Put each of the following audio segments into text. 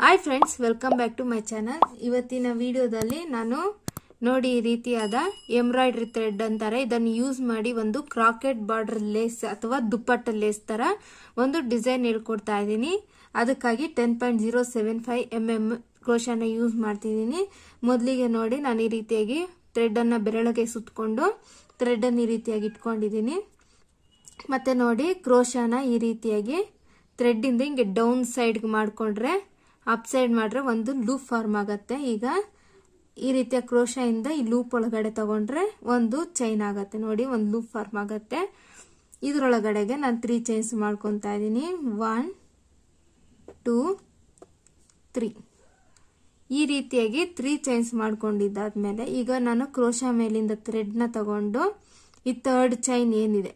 hi friends welcome back to my channel ಇವತ್ತಿನ ವಿಡಿಯೋದಲ್ಲಿ ನಾನು ನೋಡಿ ಈ ರೀತಿಯಾದ ಎಂಬ್ರಾಯ್ಡ್ರಿ ಥ್ರೆಡ್ ಅಂತಾರೆ ಇದನ್ನು ಯೂಸ್ ಮಾಡಿ ಒಂದು ಕ್ರಾಕೆಟ್ ಬಾರ್ಡರ್ ಲೇಸ್ ಅಥವಾ ದುಪ್ಪಟ್ಟ ಲೇಸ್ ತರ ಒಂದು ಡಿಸೈನ್ ಹೇಳ್ಕೊಡ್ತಾ ಇದ್ದೀನಿ ಅದಕ್ಕಾಗಿ ten point zero seven five M M ಕ್ರೋಶನ ಯೂಸ್ ಮಾಡ್ತಿದ್ದೀನಿ ಮೊದಲಿಗೆ ನೋಡಿ ನಾನು ಈ ರೀತಿಯಾಗಿ ಥ್ರೆಡ್ ಅನ್ನ ಬೆರಳಿಗೆ ಸುತ್ತಕೊಂಡು ಥ್ರೆಡ್ ಅನ್ನು ಈ ರೀತಿಯಾಗಿ ಇಟ್ಕೊಂಡಿದ್ದೀನಿ ಮತ್ತೆ ನೋಡಿ ಕ್ರೋಶನ ಈ ರೀತಿಯಾಗಿ ಥ್ರೆಡ್ ಇಂದ ಹಿಂಗೆ ಡೌನ್ ಸೈಡ್ಗೆ ಮಾಡ್ಕೊಂಡ್ರೆ ಅಪ್ ಸೈಡ್ ಮಾಡ್ರೆ ಒಂದು ಲೂಪ್ ಫಾರ್ಮ್ ಆಗತ್ತೆ ಈಗ ಈ ರೀತಿಯ ಕ್ರೋಶ ಇಂದ ಈ ಲೂಪ್ ಒಳಗಡೆ ತಗೊಂಡ್ರೆ ಒಂದು ಚೈನ್ ಆಗತ್ತೆ ನೋಡಿ ಒಂದು ಲೂಪ್ ಫಾರ್ಮ್ ಆಗತ್ತೆ ಇದ್ರೊಳಗಡೆಗೆ ನಾನು ತ್ರೀ ಚೈನ್ಸ್ ಮಾಡ್ಕೊತಾ ಇದ್ದೀನಿ ಒನ್ ಟೂ ತ್ರೀ ಈ ರೀತಿಯಾಗಿ ತ್ರೀ ಚೈನ್ಸ್ ಮಾಡ್ಕೊಂಡಿದ್ದಾದ್ಮೇಲೆ ಈಗ ನಾನು ಕ್ರೋಶ ಮೇಲಿಂದ ಥ್ರೆಡ್ನ ತಗೊಂಡು ಈ ಥರ್ಡ್ ಚೈನ್ ಏನಿದೆ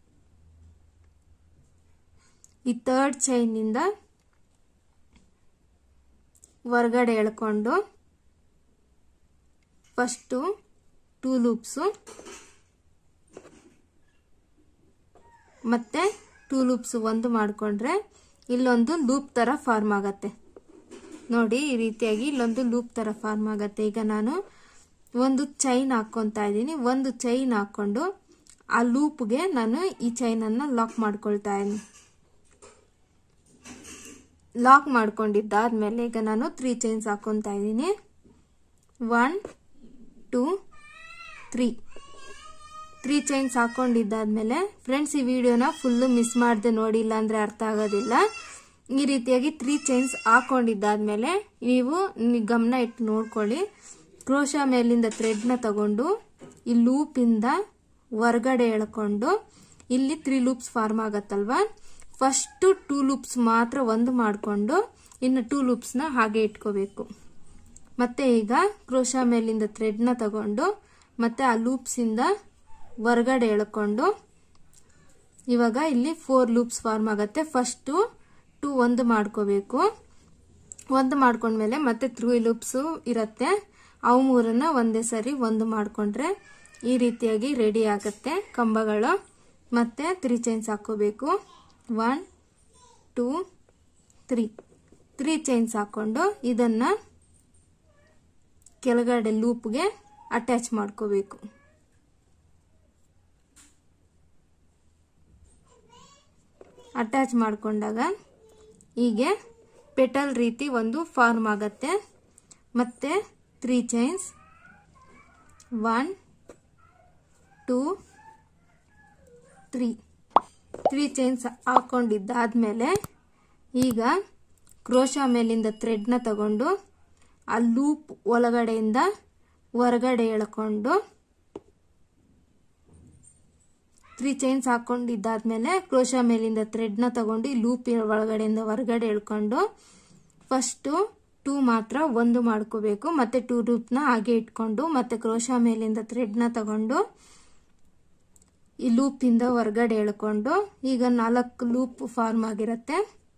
ಈ ಥರ್ಡ್ ಚೈನಿಂದ ಹೊರಗಡೆ ಎಳ್ಕೊಂಡು ಫಸ್ಟು ಟೂ ಲೂಪ್ಸು ಮತ್ತೆ ಟೂ ಲೂಪ್ಸ್ ಒಂದು ಮಾಡಿಕೊಂಡ್ರೆ ಇಲ್ಲೊಂದು ಲೂಪ್ ತರ ಫಾರ್ಮ್ ಆಗತ್ತೆ ನೋಡಿ ಈ ರೀತಿಯಾಗಿ ಇಲ್ಲೊಂದು ಲೂಪ್ ತರ ಫಾರ್ಮ್ ಆಗತ್ತೆ ಈಗ ನಾನು ಒಂದು ಚೈನ್ ಹಾಕ್ಕೊಂತಾ ಇದ್ದೀನಿ ಒಂದು ಚೈನ್ ಹಾಕೊಂಡು ಆ ಲೂಪ್ಗೆ ನಾನು ಈ ಚೈನ್ ಅನ್ನ ಲಾಕ್ ಮಾಡ್ಕೊಳ್ತಾ ಇದ್ದೀನಿ ಲಾಕ್ ಮಾಡ್ಕೊಂಡಿದ್ದಾದ್ಮೇಲೆ ಈಗ ನಾನು ತ್ರೀ ಚೈನ್ಸ್ ಹಾಕೊಂತಾ ಇದ್ದೀನಿ one two three three chains ಹಾಕೊಂಡಿದ್ದಾದ್ಮೇಲೆ ಫ್ರೆಂಡ್ಸ್ ಈ ವಿಡಿಯೋನ ಫುಲ್ಲು ಮಿಸ್ ಮಾಡದೆ ನೋಡಿಲ್ಲ ಅಂದ್ರೆ ಅರ್ಥ ಆಗೋದಿಲ್ಲ ಈ ರೀತಿಯಾಗಿ ತ್ರೀ ಚೈನ್ಸ್ ಹಾಕೊಂಡಿದ್ದಾದ್ಮೇಲೆ ನೀವು ಗಮನ ಇಟ್ಟು ನೋಡ್ಕೊಳ್ಳಿ ಕ್ರೋಶ ಮೇಲಿಂದ ಥ್ರೆಡ್ನ ತಗೊಂಡು ಈ ಲೂಪಿಂದ ಹೊರಗಡೆ ಎಳ್ಕೊಂಡು ಇಲ್ಲಿ ತ್ರೀ ಲೂಪ್ಸ್ ಫಾರ್ಮ್ ಆಗತ್ತಲ್ವಾ ಫಸ್ಟ್ ಟೂ ಲೂಪ್ಸ್ ಮಾತ್ರ ಒಂದು ಮಾಡಿಕೊಂಡು ಇನ್ನು ಟೂ ಲೂಪ್ಸ್ನ ಹಾಗೆ ಇಟ್ಕೋಬೇಕು ಮತ್ತೆ ಈಗ ಕ್ರೋಶ ಮೇಲಿಂದ ಥ್ರೆಡ್ನ ತಗೊಂಡು ಮತ್ತೆ ಆ ಲೂಪ್ಸಿಂದ ಹೊರಗಡೆ ಎಳ್ಕೊಂಡು ಇವಾಗ ಇಲ್ಲಿ ಫೋರ್ ಲೂಪ್ಸ್ ಫಾರ್ಮ್ ಆಗುತ್ತೆ ಫಸ್ಟು ಟೂ ಒಂದು ಮಾಡ್ಕೋಬೇಕು ಒಂದು ಮಾಡ್ಕೊಂಡ್ಮೇಲೆ ಮತ್ತೆ ತ್ರೀ ಲೂಪ್ಸು ಇರುತ್ತೆ ಅವು ಮೂರನ್ನ ಒಂದೇ ಸರಿ ಒಂದು ಮಾಡಿಕೊಂಡ್ರೆ ಈ ರೀತಿಯಾಗಿ ರೆಡಿ ಆಗುತ್ತೆ ಕಂಬಗಳು ಮತ್ತೆ ತ್ರೀ ಚೈನ್ಸ್ ಹಾಕೋಬೇಕು one two three three chains ಹಾಕೊಂಡು ಇದನ್ನ ಕೆಳಗಡೆ ಲೂಪ್ಗೆ ಅಟ್ಯಾಚ್ ಮಾಡ್ಕೋಬೇಕು ಅಟ್ಯಾಚ್ ಮಾಡ್ಕೊಂಡಾಗ ಹೀಗೆ ಪೆಟಲ್ ರೀತಿ ಒಂದು ಫಾರ್ಮ್ ಆಗತ್ತೆ ಮತ್ತೆ three chains one two three three chains ಹಾಕೊಂಡಿದ್ದಾದ್ಮೇಲೆ ಈಗ ಕ್ರೋಶ ಮೇಲಿಂದ ಥ್ರೆಡ್ನ ತಗೊಂಡು ಆ ಲೂಪ್ ಒಳಗಡೆಯಿಂದ ಹೊರಗಡೆ ಎಳ್ಕೊಂಡು ತ್ರೀ ಚೈನ್ಸ್ ಹಾಕೊಂಡಿದ್ದಾದ್ಮೇಲೆ ಕ್ರೋಶ ಮೇಲಿಂದ ಥ್ರೆಡ್ನ ತಗೊಂಡು ಈ ಲೂಪ್ ಒಳಗಡೆಯಿಂದ ಹೊರಗಡೆ ಎಳ್ಕೊಂಡು ಫಸ್ಟು ಟೂ ಮಾತ್ರ ಒಂದು ಮಾಡ್ಕೋಬೇಕು ಮತ್ತೆ ಟೂ ಲೂಪ್ನ ಹಾಗೆ ಇಟ್ಕೊಂಡು ಮತ್ತೆ ಕ್ರೋಶ ಮೇಲಿಂದ ಥ್ರೆಡ್ನ ತಗೊಂಡು ಈ ಲೂಪಿಂದ ಹೊರಗಡೆ ಎಳ್ಕೊಂಡು ಈಗ ನಾಲ್ಕು ಲೂಪ್ ಫಾರ್ಮ್ ಆಗಿರುತ್ತೆ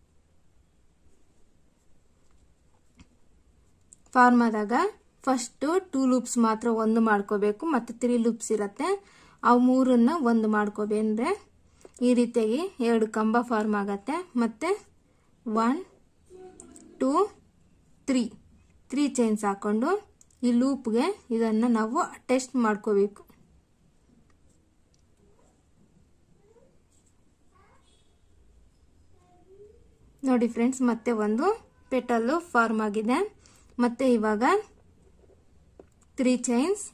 ಫಾರ್ಮ್ ಆದಾಗ ಫಸ್ಟ್ ಟೂ ಲೂಪ್ಸ್ ಮಾತ್ರ ಒಂದು ಮಾಡ್ಕೋಬೇಕು ಮತ್ತೆ ತ್ರೀ ಲೂಪ್ಸ್ ಇರುತ್ತೆ ಅವು ಮೂರನ್ನ ಒಂದು ಮಾಡ್ಕೋಬೇಂದ್ರೆ ಈ ರೀತಿಯಾಗಿ ಎರಡು ಕಂಬ ಫಾರ್ಮ್ ಆಗತ್ತೆ ಮತ್ತೆ one two three three chains ಹಾಕೊಂಡು ಈ ಲೂಪ್ಗೆ ಇದನ್ನು ನಾವು ಟೆಸ್ಟ್ ಮಾಡ್ಕೋಬೇಕು ನೋಡಿ ಫ್ರೆಂಡ್ಸ್ ಮತ್ತೆ ಒಂದು ಪೆಟಲ್ಲು ಫಾರ್ಮ್ ಆಗಿದೆ ಮತ್ತೆ ಇವಾಗ three chains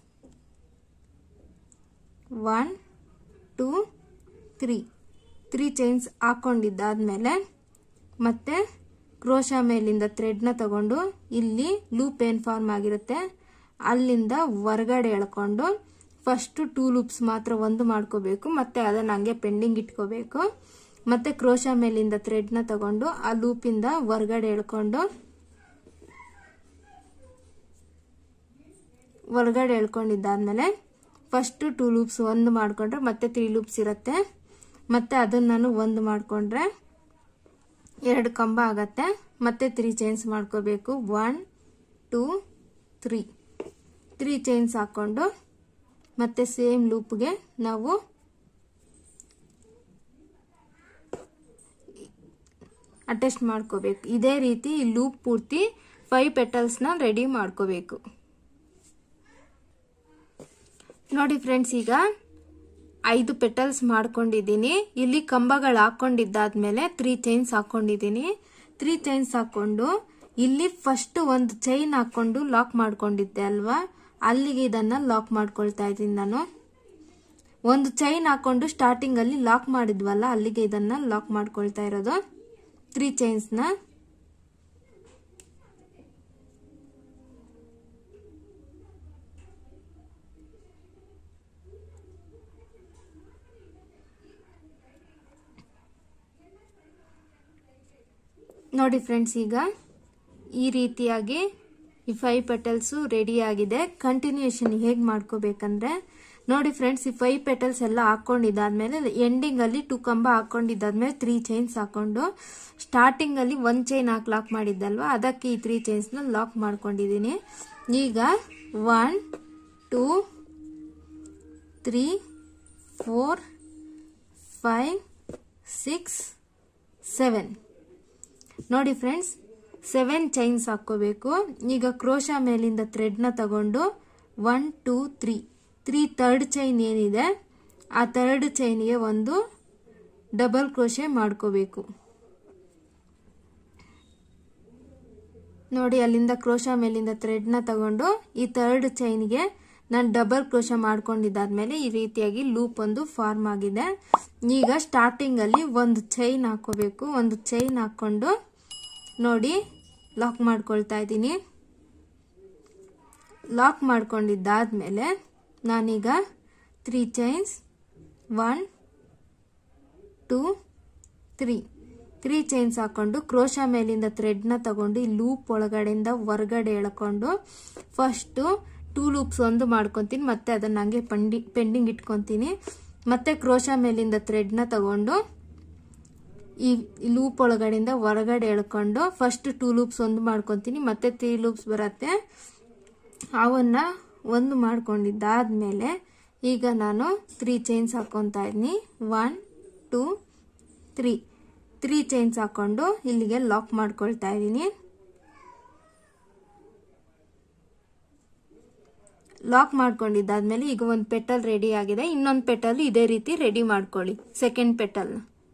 one two three three chains ಹಾಕೊಂಡಿದ್ದಾದ್ಮೇಲೆ ಮತ್ತೆ ಕ್ರೋಶ ಮೇಲಿಂದ ಥ್ರೆಡ್ನ ತಗೊಂಡು ಇಲ್ಲಿ ಲೂಪ್ ಏನು ಫಾರ್ಮ್ ಆಗಿರುತ್ತೆ ಅಲ್ಲಿಂದ ಹೊರಗಡೆ ಎಳ್ಕೊಂಡು ಫಸ್ಟ್ ಟೂ ಲೂಪ್ಸ್ ಮಾತ್ರ ಒಂದು ಮಾಡ್ಕೋಬೇಕು ಮತ್ತೆ ಅದನ್ನ ಹಂಗೆ ಪೆಂಡಿಂಗ್ ಇಟ್ಕೋಬೇಕು ಮತ್ತೆ ಕ್ರೋಶ ಮೇಲಿಂದ ಥ್ರೆಡ್ನ ತಗೊಂಡು ಆ ಲೂಪಿಂದ ಹೊರಗಡೆ ಎಳ್ಕೊಂಡು ಹೊರಗಡೆ ಎಳ್ಕೊಂಡಿದ್ದಾದ್ಮೇಲೆ ಫಸ್ಟ್ ಟೂ ಲೂಪ್ಸ್ ಒಂದು ಮಾಡಿಕೊಂಡ್ರೆ ಮತ್ತೆ ತ್ರೀ ಲೂಪ್ಸ್ ಇರುತ್ತೆ ಮತ್ತೆ ಅದನ್ನ ನಾನು ಒಂದು ಮಾಡಿಕೊಂಡ್ರೆ ಎರಡು ಕಂಬ ಆಗತ್ತೆ ಮತ್ತೆ ತ್ರೀ ಚೈನ್ಸ್ ಮಾಡ್ಕೋಬೇಕು one two three three chains ಹಾಕೊಂಡು ಮತ್ತೆ ಸೇಮ್ ಲೂಪ್ಗೆ ನಾವು ಅಟ್ಯಾಚ್ ಮಾಡ್ಕೋಬೇಕು ಇದೇ ರೀತಿ ಈ ಲೂಪ್ ಪೂರ್ತಿ ಫೈವ್ ಪೆಟಲ್ಸ್ನ ರೆಡಿ ಮಾಡ್ಕೋಬೇಕು ನೋಡಿ ಫ್ರೆಂಡ್ಸ್ ಈಗ ಐದು ಪೆಟಲ್ಸ್ ಮಾಡ್ಕೊಂಡಿದ್ದೀನಿ ಇಲ್ಲಿ ಕಂಬಗಳು ಹಾಕೊಂಡಿದ್ದಾದ್ಮೇಲೆ ತ್ರೀ ಚೈನ್ಸ್ ಹಾಕೊಂಡಿದ್ದೀನಿ ತ್ರೀ ಚೈನ್ಸ್ ಹಾಕೊಂಡು ಇಲ್ಲಿ ಫಸ್ಟ್ ಒಂದು ಚೈನ್ ಹಾಕೊಂಡು ಲಾಕ್ ಮಾಡ್ಕೊಂಡಿದ್ದೆ ಅಲ್ವಾ ಅಲ್ಲಿಗೆ ಇದನ್ನ ಲಾಕ್ ಮಾಡ್ಕೊಳ್ತಾ ಇದ್ದೀನಿ ನಾನು ಒಂದು ಚೈನ್ ಹಾಕೊಂಡು ಸ್ಟಾರ್ಟಿಂಗ್ ಅಲ್ಲಿ ಲಾಕ್ ಮಾಡಿದ್ವಲ್ಲ ಅಲ್ಲಿಗೆ ಇದನ್ನ ಲಾಕ್ ಮಾಡ್ಕೊಳ್ತಾ ಇರೋದು ತ್ರೀ ಚೈನ್ಸ್ನ ನೋಡಿ ಫ್ರೆಂಡ್ಸ್ ಈಗ ಈ ರೀತಿಯಾಗಿ ಈ ಫೈವ್ ಪೆಟಲ್ಸು ರೆಡಿ ಆಗಿದೆ ಕಂಟಿನ್ಯೂಷನ್ ಹೇಗೆ ಮಾಡ್ಕೋಬೇಕಂದ್ರೆ ನೋಡಿ ಫ್ರೆಂಡ್ಸ್ ಈ ಫೈವ್ ಪೆಟಲ್ಸ್ ಎಲ್ಲ ಹಾಕೊಂಡಿದ್ದಾದ್ಮೇಲೆ ಎಂಡಿಂಗ್ ಅಲ್ಲಿ ಟೂ ಕಂಬ ಹಾಕೊಂಡಿದ್ದಾದ್ಮೇಲೆ ತ್ರೀ ಚೈನ್ಸ್ ಹಾಕೊಂಡು ಸ್ಟಾರ್ಟಿಂಗ್ ಅಲ್ಲಿ ಒಂದ್ ಚೈನ್ ಹಾಕಿ ಲಾಕ್ ಮಾಡಿದ್ದಲ್ವಾ ಅದಕ್ಕೆ ಈ ತ್ರೀ ಚೈನ್ಸ್ ನ ಲಾಕ್ ಮಾಡ್ಕೊಂಡಿದ್ದೀನಿ ಈಗ one two three four five six seven ನೋಡಿ ಫ್ರೆಂಡ್ಸ್ ಸೆವೆನ್ ಚೈನ್ಸ್ ಹಾಕೋಬೇಕು ಈಗ ಕ್ರೋಶ ಮೇಲಿಂದ ಥ್ರೆಡ್ನ ತಗೊಂಡು one two three three third chain ಏನಿದೆ ಆ ಥರ್ಡ್ ಚೈನ್ಗೆ ಒಂದು ಡಬಲ್ ಕ್ರೋಶೆ ಮಾಡ್ಕೋಬೇಕು ನೋಡಿ ಅಲ್ಲಿಂದ ಕ್ರೋಶ ಮೇಲಿಂದ ಥ್ರೆಡ್ನ ತಗೊಂಡು ಈ ಥರ್ಡ್ ಚೈನ್ಗೆ ನಾನು ಡಬಲ್ ಕ್ರೋಶ ಮಾಡ್ಕೊಂಡಿದ್ದಾದ್ಮೇಲೆ ಈ ರೀತಿಯಾಗಿ ಲೂಪ್ ಒಂದು ಫಾರ್ಮ್ ಆಗಿದೆ ಈಗ ಸ್ಟಾರ್ಟಿಂಗ್ ಅಲ್ಲಿ ಒಂದು ಚೈನ್ ಹಾಕೋಬೇಕು ಒಂದು ಚೈನ್ ಹಾಕೊಂಡು ನೋಡಿ ಲಾಕ್ ಮಾಡ್ಕೊಳ್ತಾ ಇದ್ದೀನಿ ಲಾಕ್ ಮಾಡ್ಕೊಂಡಿದ್ದಾದ್ಮೇಲೆ ನಾನೀಗ three chains one two three three chains ಹಾಕೊಂಡು ಕ್ರೋಶ ಮೇಲಿಂದ ಥ್ರೆಡ್ನ ತಗೊಂಡು ಈ ಲೂಪ್ ಒಳಗಡೆಯಿಂದ ಹೊರಗಡೆ ಎಳ್ಕೊಂಡು ಫಸ್ಟು ಟೂ ಲೂಪ್ಸ್ ಒಂದು ಮಾಡ್ಕೊತೀನಿ ಮತ್ತೆ ಅದನ್ನ ಹಂಗೆ ಪೆಂಡಿ ಪೆಂಡಿಂಗ್ ಇಟ್ಕೊತೀನಿ ಮತ್ತೆ ಕ್ರೋಶ ಮೇಲಿಂದ ಥ್ರೆಡ್ನ ತಗೊಂಡು ಈ ಲೂಪ್ ಒಳಗಡೆಯಿಂದ ಹೊರಗಡೆ ಎಳ್ಕೊಂಡು ಫಸ್ಟ್ ಟೂ ಲೂಪ್ಸ್ ಒಂದು ಮಾಡ್ಕೊತೀನಿ ಮತ್ತೆ ತ್ರೀ ಲೂಪ್ಸ್ ಬರುತ್ತೆ ಅವನ್ನ ಒಂದು ಮಾಡ್ಕೊಂಡಿದ್ದಾದ್ಮೇಲೆ ಈಗ ನಾನು ತ್ರೀ ಚೈನ್ಸ್ ಹಾಕೊತಾ ಇದ್ದೀನಿ one two three three chains ಹಾಕೊಂಡು ಇಲ್ಲಿಗೆ ಲಾಕ್ ಮಾಡ್ಕೊಳ್ತಾ ಇದ್ದೀನಿ ಲಾಕ್ ಮಾಡ್ಕೊಂಡಿದ್ದಾದ್ಮೇಲೆ ಈಗ ಒಂದು ಪೆಟಲ್ ರೆಡಿ ಆಗಿದೆ ಇನ್ನೊಂದು ಪೆಟಲ್ ಇದೇ ರೀತಿ ರೆಡಿ ಮಾಡ್ಕೊಳ್ಳಿ ಸೆಕೆಂಡ್ ಪೆಟಲ್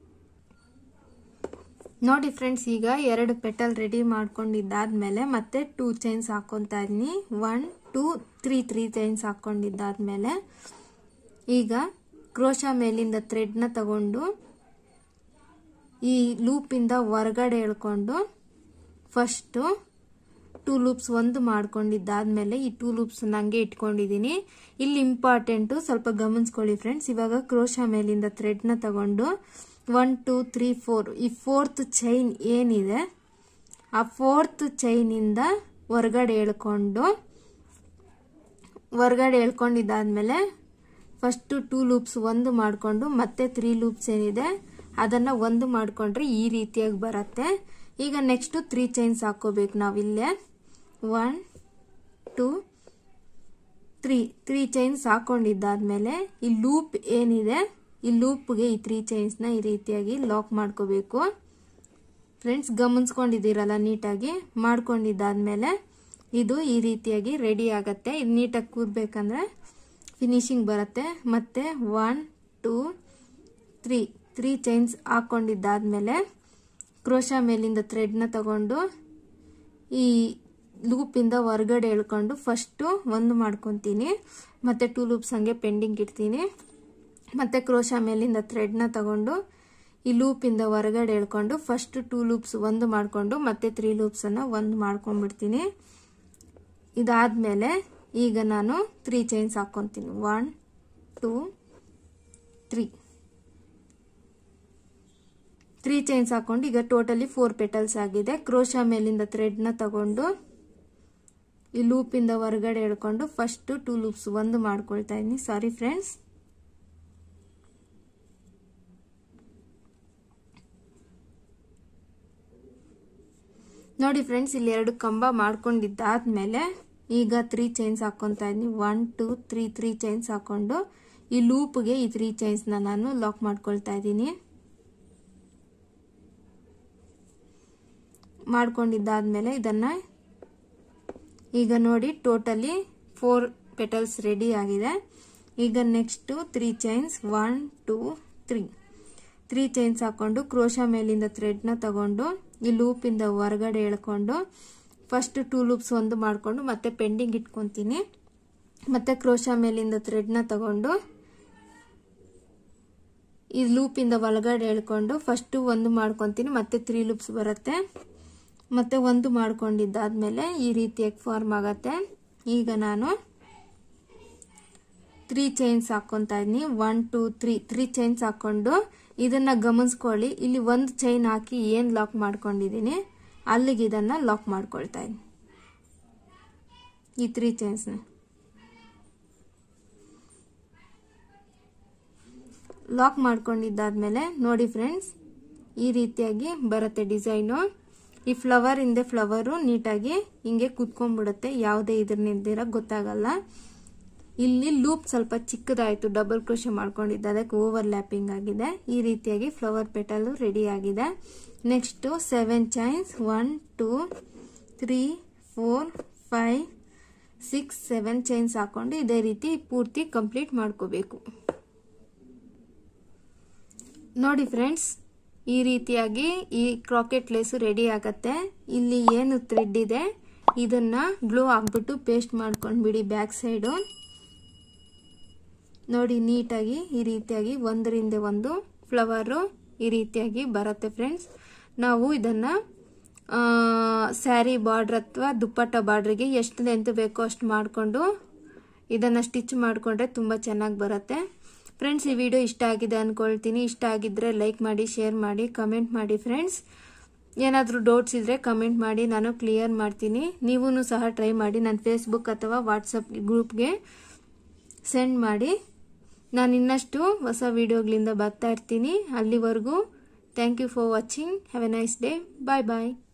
ನೋಡಿ ಫ್ರೆಂಡ್ಸ್ ಈಗ ಎರಡು ಪೆಟಲ್ ರೆಡಿ ಮಾಡ್ಕೊಂಡಿದ್ದಾದ್ಮೇಲೆ ಮತ್ತೆ ಟೂ ಚೈನ್ಸ್ ಹಾಕೊತಾ ಇದೀನಿ one two three three chains ಹಾಕೊಂಡಿದ್ದಾದ್ಮೇಲೆ ಈಗ ಕ್ರೋಶ ಮೇಲಿಂದ ಥ್ರೆಡ್ನ ತಗೊಂಡು ಈ ಲೂಪಿಂದ ಹೊರಗಡೆ ಎಳ್ಕೊಂಡು ಫಸ್ಟು ಟೂ ಲೂಪ್ಸ್ ಒಂದು ಮಾಡ್ಕೊಂಡಿದ್ದಾದ್ಮೇಲೆ ಈ ಟೂ ಲೂಪ್ಸ್ ನಂಗೆ ಇಟ್ಕೊಂಡಿದ್ದೀನಿ ಇಲ್ಲಿ ಇಂಪಾರ್ಟೆಂಟು ಸ್ವಲ್ಪ ಗಮನಿಸ್ಕೊಳ್ಳಿ ಫ್ರೆಂಡ್ಸ್ ಇವಾಗ ಕ್ರೋಶ ಮೇಲಿಂದ ಥ್ರೆಡ್ನ ತಗೊಂಡು ಒನ್ ಟೂ ತ್ರೀ ಫೋರ್ ಈ ಫೋರ್ತ್ ಚೈನ್ ಏನಿದೆ ಆ ಫೋರ್ತ್ ಚೈನಿಂದ ಹೊರಗಡೆ ಎಳ್ಕೊಂಡು ಹೊರಗಡೆ ಎಳ್ಕೊಂಡಿದ್ದಾದ್ಮೇಲೆ ಫಸ್ಟು ಟೂ ಲೂಪ್ಸ್ ಒಂದು ಮಾಡಿಕೊಂಡು ಮತ್ತೆ ತ್ರೀ ಲೂಪ್ಸ್ ಏನಿದೆ ಅದನ್ನು ಒಂದು ಮಾಡಿಕೊಂಡ್ರೆ ಈ ರೀತಿಯಾಗಿ ಬರುತ್ತೆ ಈಗ ನೆಕ್ಸ್ಟು ತ್ರೀ ಚೈನ್ಸ್ ಹಾಕೋಬೇಕು ನಾವಿಲ್ಲೇ one two three three chains ಹಾಕೊಂಡಿದ್ದಾದ್ಮೇಲೆ ಈ ಲೂಪ್ ಏನಿದೆ ಈ ಲೂಪ್ಗೆ ಈ ತ್ರೀ ಚೈನ್ಸ್ನ ಈ ರೀತಿಯಾಗಿ ಲಾಕ್ ಮಾಡ್ಕೋಬೇಕು ಫ್ರೆಂಡ್ಸ್ ಗಮನಿಸ್ಕೊಂಡಿದ್ದೀರಲ್ಲ ನೀಟಾಗಿ ಮಾಡ್ಕೊಂಡಿದ್ದಾದ್ಮೇಲೆ ಇದು ಈ ರೀತಿಯಾಗಿ ರೆಡಿ ಆಗತ್ತೆ ಇದು ನೀಟಾಗಿ ಕೂರ್ಬೇಕಂದ್ರೆ ಫಿನಿಶಿಂಗ್ ಬರುತ್ತೆ ಮತ್ತೆ one two three three chains ಹಾಕೊಂಡಿದ್ದಾದ್ಮೇಲೆ ಕ್ರೋಶ ಮೇಲಿಂದ ಥ್ರೆಡ್ನ ತಗೊಂಡು ಈ ಲೂಪಿಂದ ಹೊರಗಡೆ ಎಳ್ಕೊಂಡು ಫಸ್ಟು ಒಂದು ಮಾಡ್ಕೊತೀನಿ ಮತ್ತೆ ಟೂ ಲೂಪ್ಸ್ ಹಂಗೆ ಪೆಂಡಿಂಗ್ ಇಡ್ತೀನಿ ಮತ್ತೆ ಕ್ರೋಶ ಮೇಲಿಂದ ಥ್ರೆಡ್ನ ತಗೊಂಡು ಈ ಲೂಪಿಂದ ಹೊರಗಡೆ ಎಳ್ಕೊಂಡು ಫಸ್ಟ್ ಟೂ ಲೂಪ್ಸ್ ಒಂದು ಮಾಡಿಕೊಂಡು ಮತ್ತೆ ತ್ರೀ ಲೂಪ್ಸನ್ನು ಒಂದು ಮಾಡ್ಕೊಂಡ್ಬಿಡ್ತೀನಿ ಇದಾದಮೇಲೆ ಈಗ ನಾನು ತ್ರೀ ಚೈನ್ಸ್ ಹಾಕ್ಕೊತೀನಿ one two three three chains ಹಾಕೊಂಡು ಈಗ ಟೋಟಲಿ ಫೋರ್ ಪೆಟಲ್ಸ್ ಆಗಿದೆ ಕ್ರೋಶ ಮೇಲಿಂದ ಥ್ರೆಡ್ನ ತಗೊಂಡು ಈ ಲೂಪಿಂದ ಹೊರಗಡೆ ಎಳ್ಕೊಂಡು ಫಸ್ಟ್ ಟೂ ಲೂಪ್ಸ್ ಒಂದು ಮಾಡ್ಕೊಳ್ತಾ ಇದ್ದೀನಿ ಸಾರಿ ಫ್ರೆಂಡ್ಸ್ ನೋಡಿ ಫ್ರೆಂಡ್ಸ್ ಇಲ್ಲಿ ಎರಡು ಕಂಬ ಮಾಡ್ಕೊಂಡಿದ್ದಾದ್ಮೇಲೆ ಈಗ ತ್ರೀ ಚೈನ್ಸ್ ಹಾಕೊತಾ ಇದ್ದೀನಿ one two three three chains ಹಾಕೊಂಡು ಈ ಲೂಪ್ಗೆ ಈ ತ್ರೀ ಚೈನ್ಸ್ನ ನಾನು ಲಾಕ್ ಮಾಡ್ಕೊಳ್ತಾ ಇದ್ದೀನಿ ಮಾಡ್ಕೊಂಡಿದ್ದಾದ್ಮೇಲೆ ಇದನ್ನು ಈಗ ನೋಡಿ ಟೋಟಲಿ ಫೋರ್ ಪೆಟಲ್ಸ್ ರೆಡಿ ಆಗಿದೆ ಈಗ next three chains one two three three chains ಹಾಕೊಂಡು ಕ್ರೋಶ ಮೇಲಿಂದ ಥ್ರೆಡ್ನ ತಗೊಂಡು ಈ ಲೂಪಿಂದ ಹೊರಗಡೆ ಎಳ್ಕೊಂಡು ಫಸ್ಟ್ ಟೂ ಲೂಪ್ಸ್ ಒಂದು ಮಾಡಿಕೊಂಡು ಮತ್ತೆ ಪೆಂಡಿಂಗ್ ಇಟ್ಕೊತೀನಿ ಮತ್ತೆ ಕ್ರೋಶ ಮೇಲಿಂದ ಥ್ರೆಡ್ನ ತಗೊಂಡು ಈ ಲೂಪಿಂದ ಒಳಗಡೆ ಎಳ್ಕೊಂಡು ಫಸ್ಟು ಒಂದು ಮಾಡ್ಕೊತೀನಿ ಮತ್ತೆ ತ್ರೀ ಲೂಪ್ಸ್ ಬರುತ್ತೆ ಮತ್ತೆ ಒಂದು ಮಾಡ್ಕೊಂಡಿದ್ದಾದ್ಮೇಲೆ ಈ ರೀತಿಯಾಗಿ ಫಾರ್ಮ್ ಆಗತ್ತೆ ಈಗ ನಾನು ತ್ರೀ ಚೈನ್ಸ್ ಹಾಕ್ಕೊತಾ ಇದ್ದೀನಿ one two three three chains ಹಾಕ್ಕೊಂಡು ಇದನ್ನ ಗಮನಿಸ್ಕೊಳ್ಳಿ ಇಲ್ಲಿ ಒಂದು ಚೈನ್ ಹಾಕಿ ಏನು ಲಾಕ್ ಮಾಡ್ಕೊಂಡಿದ್ದೀನಿ ಅಲ್ಲಿಗೆ ಇದನ್ನ ಲಾಕ್ ಮಾಡ್ಕೊಳ್ತಾ ಇದ್ದೀನಿ ಈ ತ್ರೀ ಚೈನ್ಸ್ನ ಲಾಕ್ ಮಾಡ್ಕೊಂಡಿದ್ದಾದ್ಮೇಲೆ ನೋಡಿ ಫ್ರೆಂಡ್ಸ್ ಈ ರೀತಿಯಾಗಿ ಬರುತ್ತೆ ಡಿಸೈನು ಈ ಫ್ಲವರ್ ಹಿಂದೆ ಫ್ಲವರು ನೀಟಾಗಿ ಹಿಂಗೆ ಕುತ್ಕೊಂಡ್ಬಿಡುತ್ತೆ ಯಾವುದೇ ಇದ್ರನಿಂದಿರ ಗೊತ್ತಾಗಲ್ಲ ಇಲ್ಲಿ ಲೂಪ್ ಸ್ವಲ್ಪ ಚಿಕ್ಕದಾಯಿತು ಡಬಲ್ ಕ್ರೋಶ ಮಾಡ್ಕೊಂಡಿದ್ದೆ ಅದಕ್ಕೆ ಓವರ್ ಲ್ಯಾಪಿಂಗ್ ಆಗಿದೆ ಈ ರೀತಿಯಾಗಿ ಫ್ಲವರ್ ಪೆಟಲ್ ರೆಡಿ ಆಗಿದೆ next seven chains one two three four five six seven chains ಹಾಕೊಂಡು ಇದೇ ರೀತಿ ಪೂರ್ತಿ ಕಂಪ್ಲೀಟ್ ಮಾಡ್ಕೋಬೇಕು ನೋಡಿ ಫ್ರೆಂಡ್ಸ್ ಈ ರೀತಿಯಾಗಿ ಈ ಕ್ರಾಕೆಟ್ ಲೇಸು ರೆಡಿ ಆಗತ್ತೆ ಇಲ್ಲಿ ಏನು ಥ್ರೆಡ್ ಇದೆ ಇದನ್ನ ಗ್ಲೋ ಹಾಕ್ಬಿಟ್ಟು ಪೇಸ್ಟ್ ಮಾಡ್ಕೊಂಡ್ಬಿಡಿ ಬ್ಯಾಕ್ ಸೈಡು ನೋಡಿ ನೀಟಾಗಿ ಈ ರೀತಿಯಾಗಿ ಒಂದರಿಂದ ಒಂದು ಫ್ಲವರು ಈ ರೀತಿಯಾಗಿ ಬರುತ್ತೆ ಫ್ರೆಂಡ್ಸ್ ನಾವು ಇದನ್ನು ಸ್ಯಾರಿ ಬಾರ್ಡ್ರ್ ಅಥವಾ ದುಪ್ಪಟ್ಟ ಬಾರ್ಡ್ರಿಗೆ ಎಷ್ಟು ಲೆಂತ್ ಬೇಕೋ ಅಷ್ಟು ಮಾಡಿಕೊಂಡು ಇದನ್ನು ಸ್ಟಿಚ್ ಮಾಡಿಕೊಂಡ್ರೆ ತುಂಬ ಚೆನ್ನಾಗಿ ಬರುತ್ತೆ ಫ್ರೆಂಡ್ಸ್ ಈ ವಿಡಿಯೋ ಇಷ್ಟ ಆಗಿದೆ ಅಂದ್ಕೊಳ್ತೀನಿ ಇಷ್ಟ ಆಗಿದ್ದರೆ ಲೈಕ್ ಮಾಡಿ ಶೇರ್ ಮಾಡಿ ಕಮೆಂಟ್ ಮಾಡಿ ಫ್ರೆಂಡ್ಸ್ ಏನಾದರೂ ಡೌಟ್ಸ್ ಇದ್ದರೆ ಕಮೆಂಟ್ ಮಾಡಿ ನಾನು ಕ್ಲಿಯರ್ ಮಾಡ್ತೀನಿ ನೀವೂ ಸಹ ಟ್ರೈ ಮಾಡಿ ನನ್ನ ಫೇಸ್ಬುಕ್ ಅಥವಾ ವಾಟ್ಸಪ್ ಗ್ರೂಪ್ಗೆ ಸೆಂಡ್ ಮಾಡಿ ನಾನು ಇನ್ನಷ್ಟು ಹೊಸ ವಿಡಿಯೋಗಳಿಂದ ಬರ್ತಾ ಇರ್ತೀನಿ ಅಲ್ಲಿವರೆಗೂ thank you for watching have a nice day bye bye